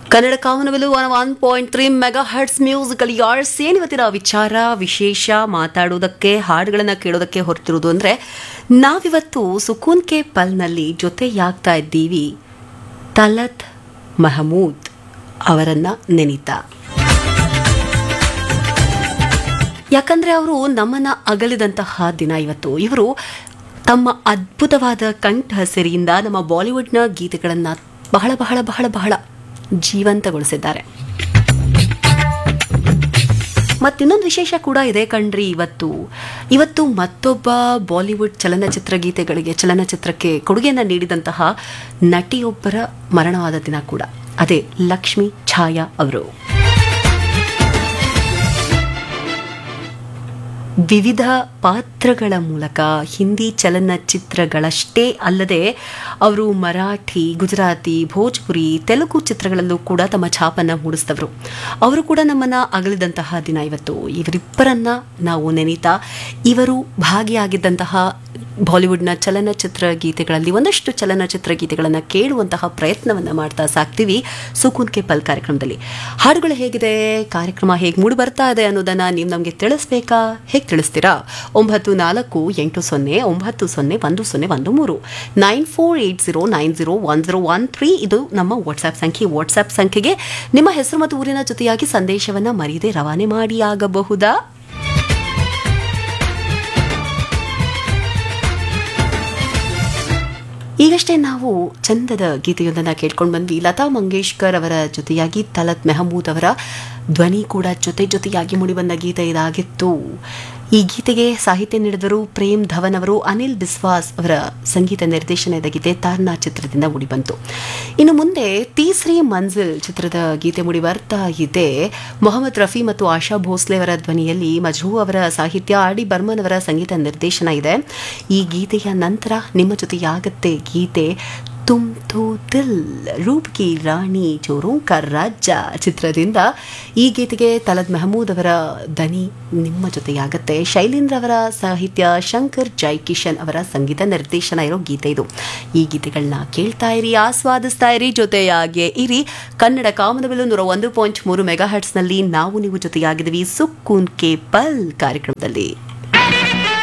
ಕನ್ನಡ ಕಾಮನವೆಲು one one point three megahertz musical ಯಾರ್ಸ್ ಏನಿವತ್ತಿನ ವಿಚಾರ ವಿಶೇಷ ಮಾತಾಡೋದಕ್ಕೆ ಹಾಡುಗಳನ್ನು ಕೇಳೋದಕ್ಕೆ ಹೊರತಿರೋದು ಅಂದರೆ ನಾವಿವತ್ತು ಸುಕೂನ್ ಕೆ ಪಲ್ನಲ್ಲಿ ಜೊತೆಯಾಗ್ತಾ ಇದ್ದೀವಿ ತಲತ್ ಮಹಮೂದ್ ಅವರನ್ನ ನೆನೀತಾ ಯಾಕಂದ್ರೆ ಅವರು ನಮ್ಮನ್ನ ಅಗಲಿದಂತಹ ದಿನ ಇವತ್ತು ಇವರು ತಮ್ಮ ಅದ್ಭುತವಾದ ಕಂಠ ಸಿರಿಯಿಂದ ನಮ್ಮ ಬಾಲಿವುಡ್ನ ಗೀತೆಗಳನ್ನು ಬಹಳ ಬಹಳ ಬಹಳ ಬಹಳ ಜೀವಂತಗೊಳಿಸಿದ್ದಾರೆ ಮತ್ತಿನ್ನೊಂದು ವಿಶೇಷ ಕೂಡ ಇದೆ ಕಣ್ರಿ ಇವತ್ತು ಇವತ್ತು ಮತ್ತೊಬ್ಬ ಬಾಲಿವುಡ್ ಚಲನಚಿತ್ರ ಗೀತೆಗಳಿಗೆ ಚಲನಚಿತ್ರಕ್ಕೆ ಕೊಡುಗೆಯನ್ನು ನೀಡಿದಂತಹ ನಟಿಯೊಬ್ಬರ ಮರಣವಾದ ದಿನ ಕೂಡ ಅದೇ ಲಕ್ಷ್ಮಿ ಛಾಯಾ ಅವರು ವಿವಿಧ ಪಾತ್ರಗಳ ಮೂಲಕ ಹಿಂದಿ ಚಲನಚಿತ್ರಗಳಷ್ಟೇ ಅಲ್ಲದೆ ಅವರು ಮರಾಠಿ ಗುಜರಾತಿ ಭೋಜ್ಪುರಿ ತೆಲುಗು ಚಿತ್ರಗಳಲ್ಲೂ ಕೂಡ ತಮ್ಮ ಛಾಪನ್ನು ಮೂಡಿಸಿದವರು ಅವರು ಕೂಡ ನಮ್ಮನ್ನ ಅಗಲಿದಂತಹ ದಿನ ಇವತ್ತು ಇವರಿಬ್ಬರನ್ನ ನಾವು ನೆನೀತಾ ಇವರು ಭಾಗಿಯಾಗಿದ್ದಂತಹ ಬಾಲಿವುಡ್ನ ಚಲನಚಿತ್ರ ಗೀತೆಗಳಲ್ಲಿ ಒಂದಷ್ಟು ಚಲನಚಿತ್ರ ಗೀತೆಗಳನ್ನು ಕೇಳುವಂತಹ ಪ್ರಯತ್ನವನ್ನು ಮಾಡ್ತಾ ಸಾಕ್ತೀವಿ ಸುಕೂನ್ ಕೆ ಪಲ್ ಕಾರ್ಯಕ್ರಮದಲ್ಲಿ ಹಾಡುಗಳು ಹೇಗಿದೆ ಕಾರ್ಯಕ್ರಮ ಹೇಗೆ ಮೂಡಿ ಬರ್ತಾ ಇದೆ ಅನ್ನೋದನ್ನ ನೀವು ನಮಗೆ ತಿಳಿಸ್ಬೇಕಾ ಹೇಗೆ ತಿಳಿಸ್ತೀರಾ ಒಂಬತ್ತು ನಾಲ್ಕು ಎಂಟು ಸೊನ್ನೆ ಒಂಬತ್ತು ಸೊನ್ನೆ ಒಂದು ಸೊನ್ನೆ ಒಂದು ಮೂರು nine four eight zero nine zero one zero one three ಇದು ನಮ್ಮ ವಾಟ್ಸ್ಆ್ಯಪ್ ಸಂಖ್ಯೆ ವಾಟ್ಸ್ಆ್ಯಪ್ ಸಂಖ್ಯೆಗೆ ನಿಮ್ಮ ಹೆಸರು ಮತ್ತು ಊರಿನ ಜೊತೆಯಾಗಿ ಸಂದೇಶವನ್ನು ಮರೆಯದೆ ರವಾನೆ ಮಾಡಿ ಆಗಬಹುದಾ ಈಗಷ್ಟೇ ನಾವು ಚಂದದ ಗೀತೆಯೊಂದನ್ನು ಕೇಳ್ಕೊಂಡು ಬಂದ್ವಿ ಲತಾ ಮಂಗೇಶ್ಕರ್ ಅವರ ಜೊತೆಯಾಗಿ ತಲತ್ ಮೆಹಮೂದ್ ಅವರ ಧ್ವನಿ ಕೂಡ ಜೊತೆ ಜೊತೆಯಾಗಿ ಮುಡಿಬಂದ ಗೀತೆ ಇದಾಗಿತ್ತು ಈ ಗೀತೆಗೆ ಸಾಹಿತ್ಯ ನೀಡಿದರು ಪ್ರೇಮ್ ಧವನ್ ಅವರು ಅನಿಲ್ ಬಿಸ್ವಾಸ್ ಅವರ ಸಂಗೀತ ನಿರ್ದೇಶನದ ಗೀತೆ ತಾರ್ನಾ ಚಿತ್ರದಿಂದ ಮೂಡಿಬಂತು ಇನ್ನು ಮುಂದೆ ತೀಸ್ರಿ ಮಂಜಿಲ್ ಚಿತ್ರದ ಗೀತೆ ಮೂಡಿ ಬರ್ತಾ ಇದೆ ಮೊಹಮ್ಮದ್ ರಫಿ ಮತ್ತು ಆಶಾ ಭೋಸ್ಲೆ ಅವರ ಧ್ವನಿಯಲ್ಲಿ ಮಜ್ಹೂ ಅವರ ಸಾಹಿತ್ಯ ಆರ್ ಡಿ ಬರ್ಮನ್ ಅವರ ಸಂಗೀತ ನಿರ್ದೇಶನ ಇದೆ ಈ ಗೀತೆಯ ನಂತರ ನಿಮ್ಮ ಜೊತೆಯಾಗತ್ತೆ ಗೀತೆ ತುಮ್ ತೋ ದಿಲ್ ರೂಪ್ ಕಿ ರಾಣಿ ಚೋರೋಂ ಕಾ ರಾಜ್ಯ ಚಿತ್ರದಿಂದ ಈ ಗೀತೆಗೆ ತಲದ್ ಮೆಹಮೂದ್ ಅವರ ದನಿ ನಿಮ್ಮ ಜೊತೆಯಾಗತ್ತೆ ಶೈಲೇಂದ್ರ ಅವರ ಸಾಹಿತ್ಯ ಶಂಕರ್ ಜೈ ಕಿಶನ್ ಅವರ ಸಂಗೀತ ನಿರ್ದೇಶನ ಇರೋ ಗೀತೆ ಇದು ಈ ಗೀತೆಗಳನ್ನ ಕೇಳ್ತಾ ಇರಿ ಆಸ್ವಾದಿಸ್ತಾ ಇರಿ ಜೊತೆಯಾಗಿ ಇರಿ ಕನ್ನಡ ಕಾಮನಬಿಲ್ಲು ನೂರ ಒಂದು ಪಾಯಿಂಟ್ ಮೂರು ಮೆಗಾ ಹರ್ಟ್ಸ್ನಲ್ಲಿ ನಾವು ನೀವು ಜೊತೆಯಾಗಿದ್ದೀವಿ ಸುಕ್ಕೂನ್ ಕೆ ಪಲ್ ಕಾರ್ಯಕ್ರಮದಲ್ಲಿ